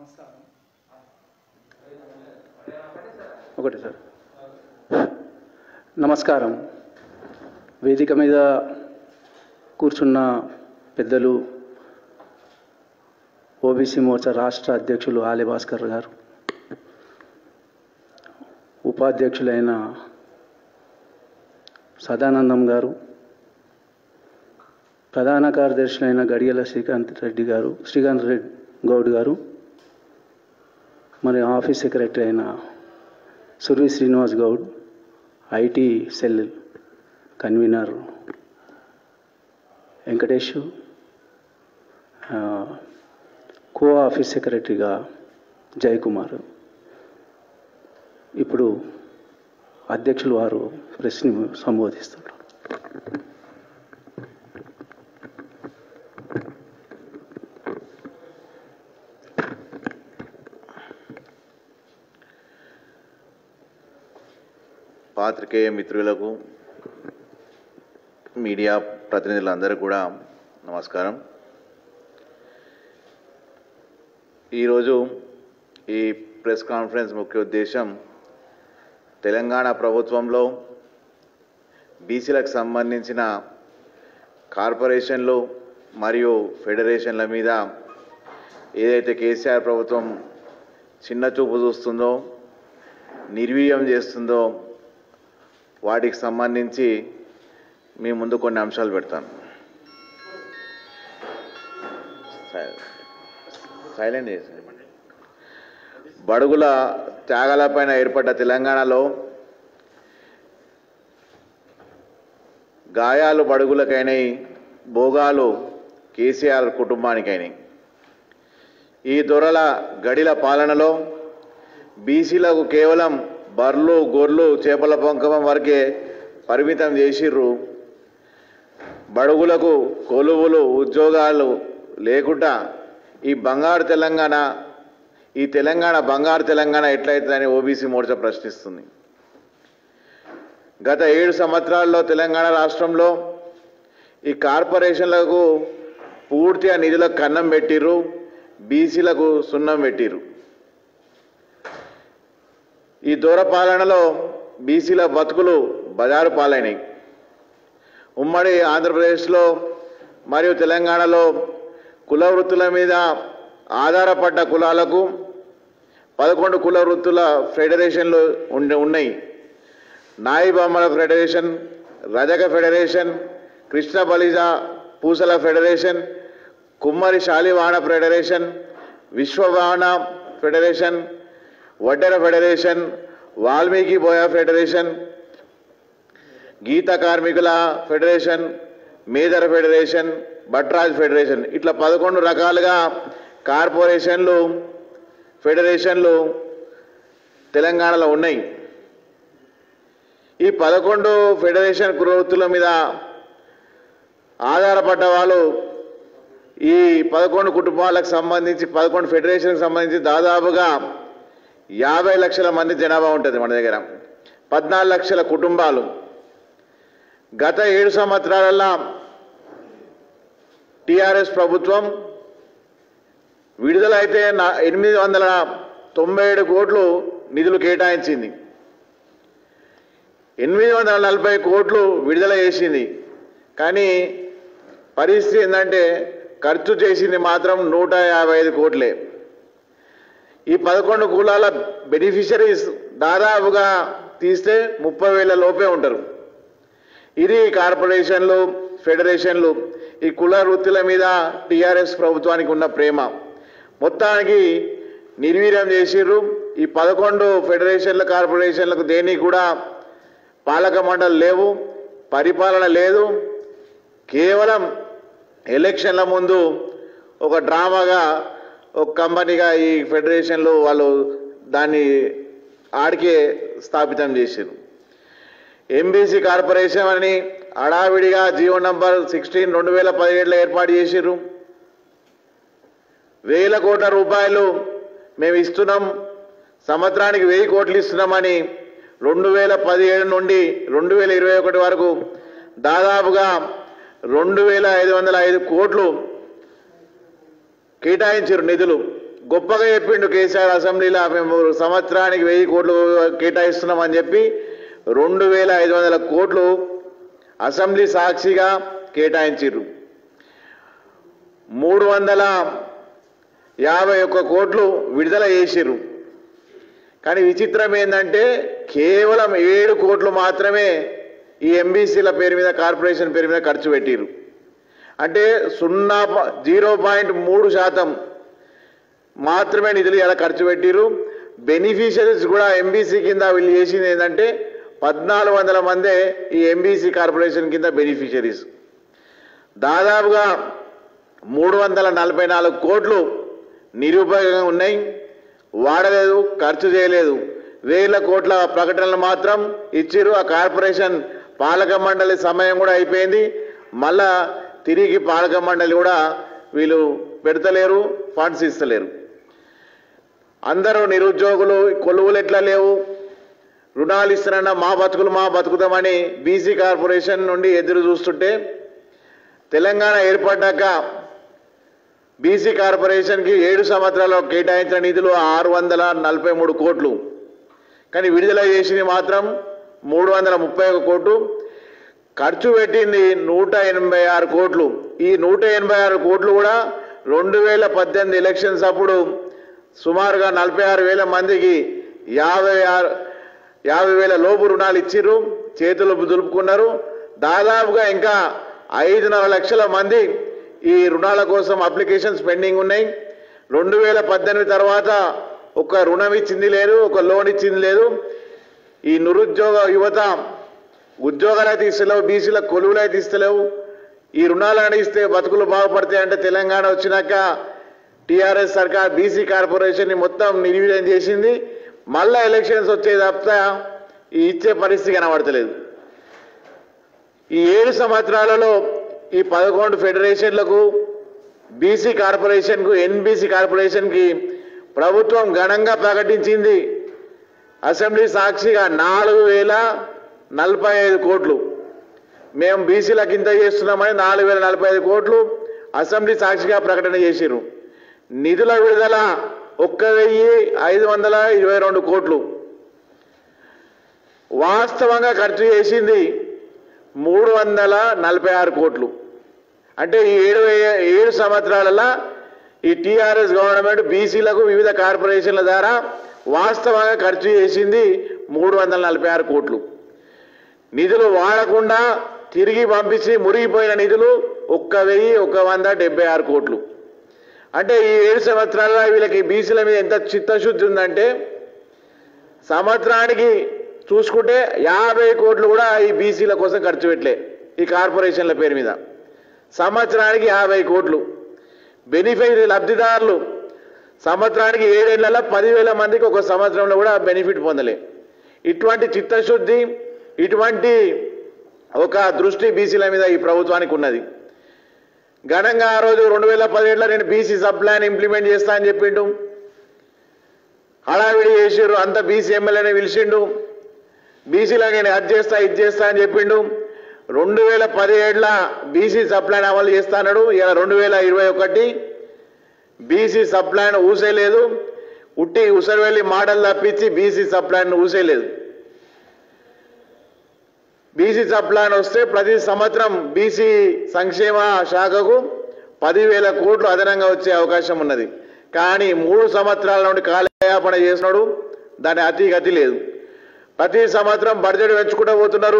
నమస్కారం ఒకటి సార్ నమస్కారం వేదిక మీద కూర్చున్న పెద్దలు ఓబీసీ మోర్చా రాష్ట్ర అధ్యక్షులు ఆలి భాస్కర్ గారు ఉపాధ్యక్షులైన సదానందం గారు ప్రధాన కార్యదర్శులైన గడియల శ్రీకాంత్ రెడ్డి గారు శ్రీకాంత్ రెడ్డి గౌడ్ గారు మరి ఆఫీస్ సెక్రటరీ అయిన Survi Srinivas Goud IT cell convener Venkatesh ఆ, కో ఆఫీస్ సెక్రటరీగా జయకుమార్ ఇప్పుడు అధ్యక్షులు వారు ప్రెస్ని సంబోధిస్తున్నారు పాత్రికేయ మిత్రులకు మీడియా ప్రతినిధులందరూ కూడా నమస్కారం ఈరోజు ఈ ప్రెస్ కాన్ఫరెన్స్ ముఖ్య ఉద్దేశం తెలంగాణ ప్రభుత్వంలో బీసీలకు సంబంధించిన కార్పొరేషన్లు మరియు ఫెడరేషన్ల మీద ఏదైతే కేసీఆర్ ప్రభుత్వం చిన్న చూపు చూస్తుందో నిర్వీర్యం చేస్తుందో వాటికి సంబంధించి మీ ముందు కొన్ని అంశాలు పెడతాను సై- సైలెంట్ చేసేయండి. బడుగుల త్యాగాలపైన ఏర్పడ్డ తెలంగాణలో గాయాలు బడుగులకైనాయి భోగాలు కేసీఆర్ కుటుంబానికైనాయి ఈ దొరల గడిల పాలనలో బీసీలకు కేవలం బర్లు గొర్రెలు చేపల పొంకమం వరకే పరిమితం చేసిర్రు బడుగులకు కొలువులు ఉద్యోగాలు లేకుండా ఈ బంగారు తెలంగాణ ఈ తెలంగాణ బంగారు తెలంగాణ ఎట్లయితుందని ఓబీసీ మోర్చా ప్రశ్నిస్తుంది గత ఏడు సంవత్సరాల్లో తెలంగాణ రాష్ట్రంలో ఈ కార్పొరేషన్లకు పూర్తిగా నిధులకు కన్నం పెట్టిర్రు బీసీలకు సున్నం పెట్టిర్రు ఈ దూర పాలనలో బీసీల బతుకులు బజారు పాలైనాయి ఉమ్మడి ఆంధ్రప్రదేశ్లో మరియు తెలంగాణలో కుల వృత్తుల మీద ఆధారపడ్డ కులాలకు పదకొండు కుల వృత్తుల ఫెడరేషన్లు ఉండి ఉన్నాయి నాయి బొమ్మల ఫెడరేషన్ రజక federation Krishna Balija Pusala federation Kummari Shalivahana federation Vishwavahana federation Vaddera federation Valmiki Boya federation గీత కార్మికుల federation Medar federation Bhatraj federation ఇట్లా పదకొండు రకాలుగా కార్పొరేషన్లు ఫెడరేషన్లు తెలంగాణలో ఉన్నాయి ఈ పదకొండు ఫెడరేషన్ వృత్తుల మీద ఆధారపడ్డ వాళ్ళు ఈ పదకొండు కుటుంబాలకు సంబంధించి పదకొండు ఫెడరేషన్కి సంబంధించి దాదాపుగా యాభై లక్షల మంది జనాభా ఉంటుంది మన దగ్గర పద్నాలుగు లక్షల కుటుంబాలు గత ఏడు సంవత్సరాలలో టిఆర్ఎస్ ప్రభుత్వం విడుదలైతే నా ఎనిమిది వందల తొంభై ఏడు కోట్లు నిధులు కేటాయించింది ఎనిమిది వందల నలభై కోట్లు విడుదల చేసింది కానీ పరిస్థితి ఏంటంటే ఖర్చు చేసింది మాత్రం నూట యాభై ఐదు కోట్లే ఈ పదకొండు కులాల బెనిఫిషరీస్ దాదాపుగా తీస్తే ముప్పై వేల లోపే ఉంటారు ఇది కార్పొరేషన్లు ఫెడరేషన్లు ఈ కుల వృత్తుల మీద టీఆర్ఎస్ ప్రభుత్వానికి ఉన్న ప్రేమ మొత్తానికి నిర్వీర్యం చేసిర్రు ఈ పదకొండు ఫెడరేషన్ల కార్పొరేషన్లకు దేనికి కూడా పాలక మండలి లేవు పరిపాలన లేదు కేవలం ఎలక్షన్ల ముందు ఒక డ్రామాగా ఒక కంపెనీగా ఈ ఫెడరేషన్లు వాళ్ళు దాన్ని ఆడికే స్థాపితం చేశారు ఎంబీసీ కార్పొరేషన్ అని హడావిడిగా జియో నంబర్ సిక్స్టీన్ రెండు వేల పదిహేడులో ఏర్పాటు చేసిర్రు వేల కోట్ల రూపాయలు మేము ఇస్తున్నాం సంవత్సరానికి వెయ్యి కోట్లు ఇస్తున్నామని రెండు వేల పదిహేడు నుండి రెండు వేల ఇరవై ఒకటి వరకు దాదాపుగా రెండు వేల ఐదు వందల ఐదు కోట్లు కేటాయించారు నిధులు గొప్పగా చెప్పిండు కేసీఆర్ అసెంబ్లీలో మేము సంవత్సరానికి వెయ్యి కోట్లు కేటాయిస్తున్నామని చెప్పి రెండు వేల ఐదు వందల కోట్లు అసెంబ్లీ సాక్షిగా కేటాయించిర్రు మూడు వందల యాభై ఒక్క కోట్లు విడుదల చేసిర్రు కానీ విచిత్రం ఏంటంటే కేవలం ఏడు కోట్లు మాత్రమే ఈ ఎంబీసీల పేరు మీద కార్పొరేషన్ పేరు మీద ఖర్చు పెట్టిర్రు అంటే సున్నా ప- జీరో పాయింట్ మూడు శాతం మాత్రమే నిధులు ఇలా ఖర్చు పెట్టిర్రు బెనిఫిషరీస్ కూడా ఎంబీసీ కింద వీళ్ళు చేసింది ఏంటంటే పద్నాలుగు వందల మందే ఈ ఎంబీసీ కార్పొరేషన్ కింద బెనిఫిషరీస్ దాదాపుగా మూడు వందల నలభై నాలుగు కోట్లు నిరుపయోగంగా ఉన్నాయి వాడలేదు ఖర్చు చేయలేదు వేల కోట్ల ప్రకటనలు మాత్రం ఇచ్చిర్రు ఆ కార్పొరేషన్ పాలక మండలి సమయం కూడా అయిపోయింది మళ్ళా తిరిగి పాలక మండలి కూడా వీళ్ళు పెడతలేరు ఫండ్స్ ఇస్తలేరు అందరూ నిరుద్యోగులు కొలువులు ఎట్లా లేవు రుణాలు ఇస్తారన్న మా బతుకులు మా బతుకుతామని బీసీ కార్పొరేషన్ నుండి ఎదురు చూస్తుంటే తెలంగాణ ఏర్పడ్డాక బీసీ కార్పొరేషన్కి ఏడు సంవత్సరాల్లో కేటాయించిన నిధులు ఆరు వందల నలభై మూడు కోట్లు కానీ విడుదల చేసింది మాత్రం మూడు వందల ముప్పై ఒక కోట్లు ఖర్చు పెట్టింది నూట ఎనభై ఆరు కోట్లు ఈ నూట ఎనభై ఆరు కోట్లు కూడా రెండు వేల పద్దెనిమిది ఎలక్షన్స్ అప్పుడు సుమారుగా నలభై ఆరు వేల మందికి యాభై ఆరు యాభై వేల లోపు రుణాలు ఇచ్చిర్రు చేతులు దులుపుకున్నారు దాదాపుగా ఇంకా ఐదున్నర లక్షల మంది ఈ రుణాల కోసం అప్లికేషన్స్ పెండింగ్ ఉన్నాయి రెండు వేల పద్దెనిమిది తర్వాత ఒక రుణం ఇచ్చింది లేదు ఒక లోన్ ఇచ్చింది లేదు ఈ నిరుద్యోగ యువత ఉద్యోగాలు అయితే ఇస్తలేవు బీసీల కొలువులు అయితే ఇస్తలేవు ఈ రుణాలను ఇస్తే బతుకులు బాగుపడతాయి అంటే తెలంగాణ వచ్చినాక టీఆర్ఎస్ సర్కార్ బీసీ కార్పొరేషన్ ని మొత్తం నిర్వీర్యం చేసింది మళ్ళా ఎలక్షన్స్ వచ్చే తప్ప ఈ ఇచ్చే పరిస్థితి కనబడతలేదు ఈ ఏడు సంవత్సరాలలో ఈ పదకొండు ఫెడరేషన్లకు బీసీ కార్పొరేషన్కు ఎన్బీసీ కార్పొరేషన్కి ప్రభుత్వం ఘనంగా ప్రకటించింది అసెంబ్లీ సాక్షిగా నాలుగు వేల నలభై ఐదు కోట్లు మేము బీసీలకు ఇంత చేస్తున్నామని నాలుగు వేల నలభై ఐదు కోట్లు అసెంబ్లీ సాక్షిగా ప్రకటన చేసిర్రు నిధుల విడుదల ఒక్క వెయ్యి ఐదు వందల ఇరవై రెండు కోట్లు వాస్తవంగా ఖర్చు చేసింది మూడు వందల నలభై ఆరు కోట్లు అంటే ఈ ఏడు వే- ఏడు సంవత్సరాలలో ఈ టీఆర్ఎస్ గవర్నమెంట్ బీసీలకు వివిధ కార్పొరేషన్ల ద్వారా వాస్తవంగా ఖర్చు చేసింది మూడు వందల నలభై ఆరు కోట్లు నిధులు వాడకుండా తిరిగి పంపించి మురిగిపోయిన నిధులు ఒక్క వెయ్యి ఒక వంద డెబ్బై ఆరు కోట్లు అంటే ఈ ఏడు సంవత్సరాల్లో వీళ్ళకి బీసీల మీద ఎంత చిత్తశుద్ధి ఉందంటే సంవత్సరానికి చూసుకుంటే యాభై కోట్లు కూడా ఈ బీసీల కోసం ఖర్చు పెట్టలే ఈ కార్పొరేషన్ల పేరు మీద సంవత్సరానికి యాభై కోట్లు బెనిఫిట్ లబ్ధిదారులు సంవత్సరానికి ఏడేళ్లలో పదివేల మందికి ఒక సంవత్సరంలో కూడా బెనిఫిట్ పొందలే ఇటువంటి చిత్తశుద్ధి ఇటువంటి ఒక దృష్టి బీసీల మీద ఈ ప్రభుత్వానికి ఉన్నది ఘనంగా ఆ రోజు రెండు వేల పదిహేడులో నేను బీసీ సబ్ ప్లాన్ ఇంప్లిమెంట్ చేస్తా అని చెప్పిండు హడావిడి చేసిర్రు అంత బీసీ ఎమ్మెల్యేనే పిలిచిండు బీసీలో నేను అది చేస్తా ఇది చేస్తా అని చెప్పిండు రెండు వేల పదిహేడులో బీసీ సబ్ ప్లాన్ అమలు చేస్తాడు ఇలా రెండు వేల ఇరవై ఒకటి బీసీ సబ్ ప్లాన్ ఊసేయలేదు ఉట్టి ఉసరవెల్లి మోడల్ తప్పించి బీసీ సబ్ ప్లాన్ ఊసేయలేదు బీసీ సబ్ ప్లాన్ వస్తే ప్రతి సంవత్సరం బీసీ సంక్షేమ శాఖకు పదివేల కోట్లు అదనంగా వచ్చే అవకాశం ఉన్నది కానీ మూడు సంవత్సరాల నుండి కాలయాపన చేసినాడు దాని అతి గతి లేదు ప్రతి సంవత్సరం బడ్జెట్ పెంచుకుంటూ పోతున్నారు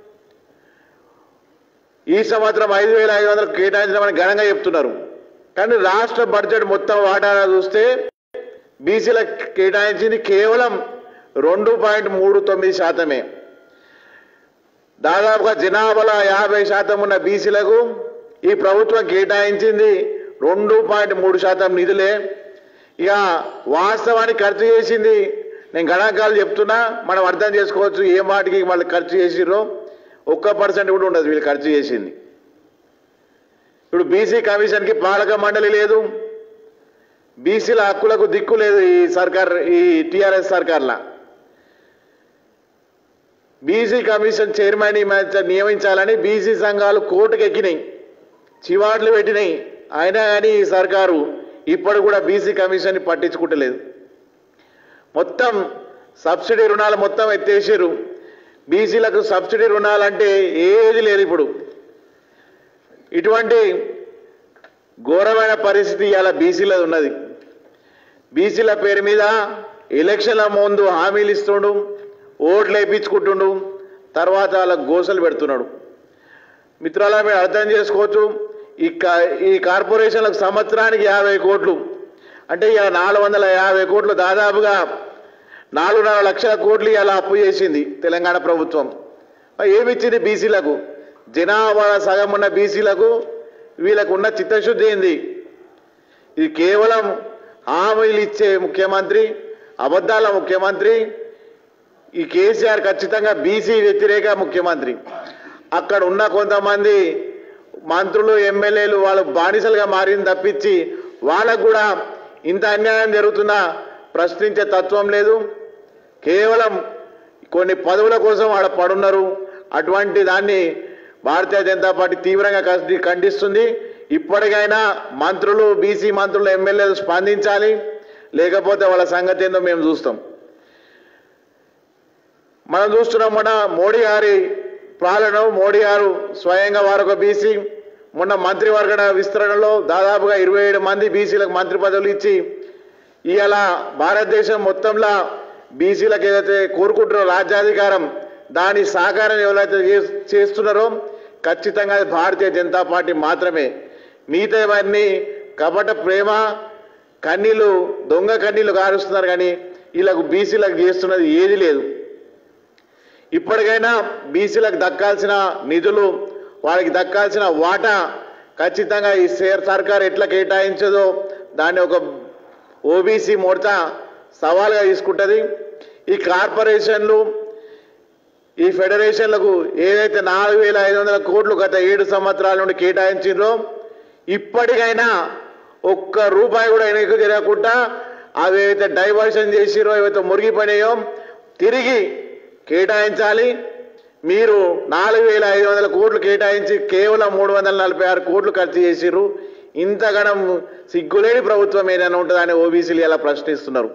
ఈ సంవత్సరం ఐదు వేల ఐదు వందలు కేటాయించమని ఘనంగా చెప్తున్నారు కానీ రాష్ట్ర బడ్జెట్ మొత్తం వాటాగా చూస్తే బీసీలకు కేటాయించింది కేవలం రెండు పాయింట్ మూడు తొమ్మిది శాతమే దాదాపుగా జనాభాలో యాభై శాతం ఉన్న బీసీలకు ఈ ప్రభుత్వం కేటాయించింది రెండు పాయింట్ మూడు శాతం నిధులే ఇక వాస్తవానికి ఖర్చు చేసింది నేను గణాంకాలు చెప్తున్నా మనం అర్థం చేసుకోవచ్చు ఏ మాటికి వాళ్ళు ఖర్చు చేసిర్రో ఒక్క పర్సెంట్ కూడా ఉండదు వీళ్ళు ఖర్చు చేసింది ఇప్పుడు బీసీ కమిషన్కి పాలక మండలి లేదు బీసీల హక్కులకు దిక్కు లేదు ఈ సర్కార్ ఈ టీఆర్ఎస్ సర్కార్లా బీసీ కమిషన్ చైర్మన్ నియమించాలని బీసీ సంఘాలు కోర్టుకు ఎక్కినాయి చివాట్లు పెట్టినాయి అయినా కానీ ఈ సర్కారు ఇప్పుడు కూడా బీసీ కమిషన్ పట్టించుకుంటలేదు మొత్తం సబ్సిడీ రుణాలు మొత్తం ఎత్తేసారు బీసీలకు సబ్సిడీ రుణాలంటే ఏది లేదు ఇప్పుడు ఇటువంటి ఘోరమైన పరిస్థితి ఇవాళ బీసీలో ఉన్నది బీసీల పేరు మీద ఎలక్షన్ల ముందు హామీలు ఇస్తుండు ఓట్లు వేయించుకుంటుండు తర్వాత వాళ్ళకు గోసలు పెడుతున్నాడు మిత్రుల మీరు అర్థం చేసుకోవచ్చు ఈ కా- ఈ కార్పొరేషన్లకు సంవత్సరానికి యాభై కోట్లు అంటే ఇక నాలుగు వందల యాభై కోట్లు దాదాపుగా నాలుగున్నర లక్షల కోట్లు ఇలా అప్పు చేసింది తెలంగాణ ప్రభుత్వం మరి ఏమిచ్చింది బీసీలకు జనాభా సగం ఉన్న బీసీలకు వీళ్ళకు ఉన్న చిత్తశుద్ధి ఏంది ఇది కేవలం హామీలు ఇచ్చే ముఖ్యమంత్రి అబద్ధాల ముఖ్యమంత్రి ఈ కేసీఆర్ ఖచ్చితంగా బీసీ వ్యతిరేక ముఖ్యమంత్రి అక్కడ ఉన్న కొంతమంది మంత్రులు ఎమ్మెల్యేలు వాళ్ళు బానిసలుగా మారింది తప్పించి వాళ్ళకు కూడా ఇంత అన్యాయం జరుగుతున్నా ప్రశ్నించే తత్వం లేదు కేవలం కొన్ని పదవుల కోసం ఆడ పడున్నారు అటువంటి దాన్ని భారతీయ జనతా పార్టీ తీవ్రంగా ఖండి- ఖండిస్తుంది ఇప్పటికైనా మంత్రులు బీసీ మంత్రులు ఎమ్మెల్యేలు స్పందించాలి లేకపోతే వాళ్ళ సంగతి ఏందో మేము చూస్తాం మనం చూస్తున్నాం మొన్న మోడీ గారి పాలన మోడీ గారు స్వయంగా వారొక బీసీ మొన్న మంత్రివర్గ విస్తరణలో దాదాపుగా ఇరవై ఏడు మంది బీసీలకు మంత్రి పదవులు ఇచ్చి ఇవాళ భారతదేశం మొత్తంలో బీసీలకు ఏదైతే కోరుకుంటున్నారో రాజ్యాధికారం దాని సహకారం ఎవరైతే చే- చేస్తున్నారో ఖచ్చితంగా అది భారతీయ జనతా పార్టీ మాత్రమే మిగతావన్నీ కపట ప్రేమ కన్నీళ్ళు దొంగ కన్నీళ్ళు కారుస్తున్నారు కానీ వీళ్ళకు బీసీలకు చేస్తున్నది ఏది లేదు ఇప్పటికైనా బీసీలకు దక్కాల్సిన నిధులు వాళ్ళకి దక్కాల్సిన వాటా ఖచ్చితంగా ఈ సేర్ సర్కార్ ఎట్లా కేటాయించదో దాన్ని ఒక ఓబీసీ మోర్చా సవాల్గా తీసుకుంటుంది ఈ కార్పొరేషన్లు ఈ ఫెడరేషన్లకు ఏదైతే నాలుగు వేల ఐదు వందల కోట్లు గత ఏడు సంవత్సరాల నుండి కేటాయించిందో ఇప్పటికైనా ఒక్క రూపాయి కూడా వెనక్కి తిరగకుండా అవి ఏవైతే డైవర్షన్ చేసిరో ఏవైతే మురిగిపోయినాయో తిరిగి కేటాయించాలి మీరు నాలుగు వేల ఐదు వందల కోట్లు కేటాయించి కేవలం మూడు వందల నలభై ఆరు కోట్లు ఖర్చు చేసిర్రు ఇంతగనం సిగ్గులేని ప్రభుత్వం ఏదైనా ఉంటుందని ఓబీసీలు ఇలా ప్రశ్నిస్తున్నారు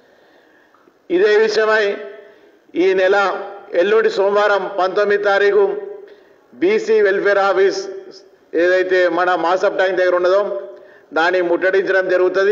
ఇదే విషయమై ఈ నెల ఎల్లుండి సోమవారం పంతొమ్మిది తారీఖు బీసీ వెల్ఫేర్ ఆఫీస్ ఏదైతే మన మాసప్ ట్యాంక్ దగ్గర ఉన్నదో దాన్ని ముట్టడించడం జరుగుతుంది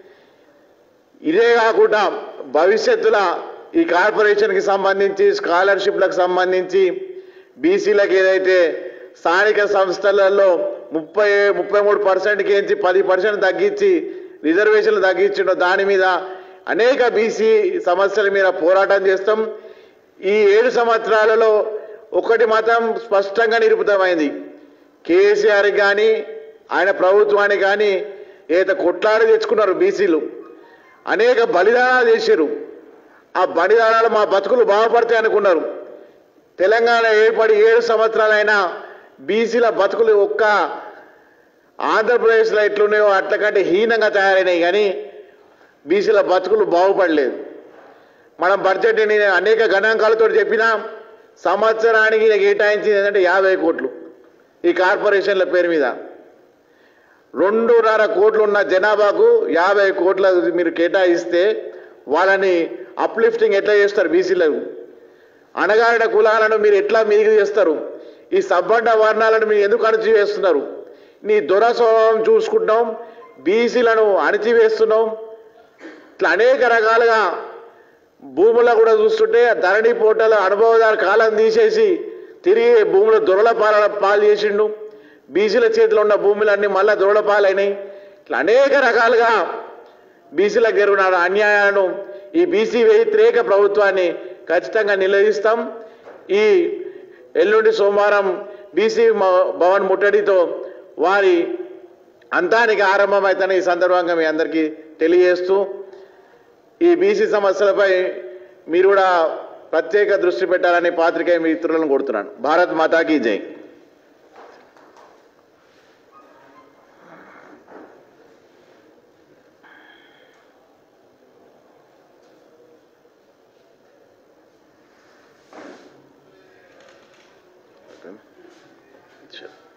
ఇదే కాకుండా భవిష్యత్తులో ఈ కార్పొరేషన్కి సంబంధించి స్కాలర్షిప్లకు సంబంధించి బీసీలకు ఏదైతే స్థానిక సంస్థలలో ముప్పై ముప్పై మూడు పర్సెంట్కి ఎంచి పది పర్సెంట్ తగ్గించి రిజర్వేషన్లు తగ్గించిండో దాని మీద అనేక బీసీ సమస్యల మీద పోరాటం చేస్తాం ఈ ఏడు సంవత్సరాలలో ఒకటి మాత్రం స్పష్టంగా నిరూపితమైంది కేసీఆర్ కానీ ఆయన ప్రభుత్వానికి కానీ ఏదైతే కొట్లాడి తెచ్చుకున్నారు బీసీలు అనేక బలిదానాలు చేశారు ఆ బలిదానాలు మా బతుకులు బాగుపడతాయి అనుకున్నారు తెలంగాణ ఏర్పడి ఏడు సంవత్సరాలైనా బీసీల బతుకులు ఒక్క ఆంధ్రప్రదేశ్లో ఎట్లున్నాయో అట్లకంటే హీనంగా తయారైనాయి కానీ బీసీల బతుకులు బాగుపడలేదు మనం బడ్జెట్ నేను అనేక గణాంకాలతో చెప్పినా సంవత్సరానికి నాకు కేటాయించింది ఏంటంటే యాభై కోట్లు ఈ కార్పొరేషన్ల పేరు మీద రెండున్నర కోట్లు ఉన్న జనాభాకు యాభై కోట్ల మీరు కేటాయిస్తే వాళ్ళని అప్లిఫ్టింగ్ ఎట్లా చేస్తారు బీసీలకు అణగారిన కులాలను మీరు ఎట్లా మీదికి చేస్తారు ఈ సబ్బండ వర్ణాలను మీరు ఎందుకు అణచివేస్తున్నారు నీ దొర స్వభావం చూసుకుంటాం బీసీలను అణచివేస్తున్నాం ఇట్లా అనేక రకాలుగా భూముల కూడా చూస్తుంటే ధరణి పోటల అనుభవదారు కాలం తీసేసి తిరిగి భూముల దొరల పాల పాలు చేసిండు బీసీల చేతిలో ఉన్న భూములన్నీ మళ్ళా దొరల పాలైనాయి ఇట్లా అనేక రకాలుగా బీసీలకు జరిగిన అన్యాయాలను ఈ బీసీ వ్యతిరేక ప్రభుత్వాన్ని ఖచ్చితంగా నిలదీస్తాం ఈ ఎల్లుండి సోమవారం బీసీ మ- భవన్ ముట్టడితో వారి అంతానికి ఆరంభమైతేనే ఈ సందర్భంగా మీ అందరికీ తెలియజేస్తూ ఈ బీసీ సమస్యలపై మీరు కూడా ప్రత్యేక దృష్టి పెట్టాలని పాత్రికేయ మిత్రులను కోరుతున్నాను భారత్ మాతాకి జై Sure.